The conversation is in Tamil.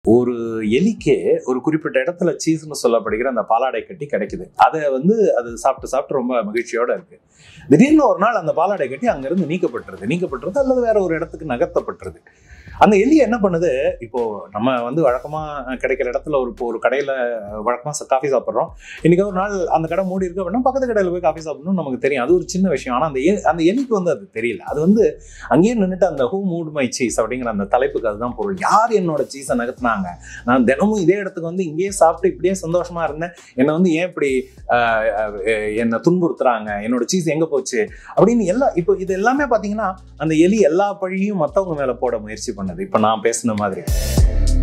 ஒரு எலிக்கு ஒரு குறிப்பிட்ட இடத்துல சீஸ்னு சொல்லப்படுகிற அந்த பாலாடை கட்டி கிடைக்குது அதை வந்து அது சாப்பிட்டு சாப்பிட்டு ரொம்ப மகிழ்ச்சியோட இருக்கு திடீர்னு ஒரு நாள் அந்த பாலாடை கட்டி அங்கிருந்து நீக்கப்பட்டுருது நீக்கப்பட்டுருது அல்லது வேற ஒரு இடத்துக்கு நகர்த்தப்பட்டுருது அந்த எலி என்ன பண்ணுது இப்போ நம்ம வந்து வழக்கமா கிடைக்கிற இடத்துல ஒரு இப்போ ஒரு கடையில வழக்கமா காஃபி சாப்பிட்றோம் இன்னைக்கு ஒரு நாள் அந்த கடை மூடி இருக்கு அப்படின்னா பக்கத்து கடையில் போய் காஃபி சாப்பிடணும்னு நமக்கு தெரியும் அது ஒரு சின்ன விஷயம் ஆனால் அந்த எ- அந்த எலிக்கு வந்து அது தெரியல அது வந்து அங்கேயே நின்றுட்டு அந்த ஹூ மூட் மை சீஸ் அப்படிங்கிற அந்த தலைப்புக்கு அதுதான் பொருள் யார் என்னோட சீஸை நகர்த்தினாங்க நான் தினமும் இதே இடத்துக்கு வந்து இங்கேயே சாப்பிட்டு இப்படியே சந்தோஷமா இருந்தேன் என்னை வந்து ஏன் இப்படி ஆஹ், ஆஹ், என்னை துன்புறுத்துறாங்க என்னோட சீஸ் எங்க போச்சு அப்படின்னு எல்லா இப்போ இது எல்லாமே பார்த்தீங்கன்னா அந்த எலி எல்லா பழியும் மற்றவங்க மேல போட முயற்சி பண்ணுது இப்போ நான் பேசின மாதிரி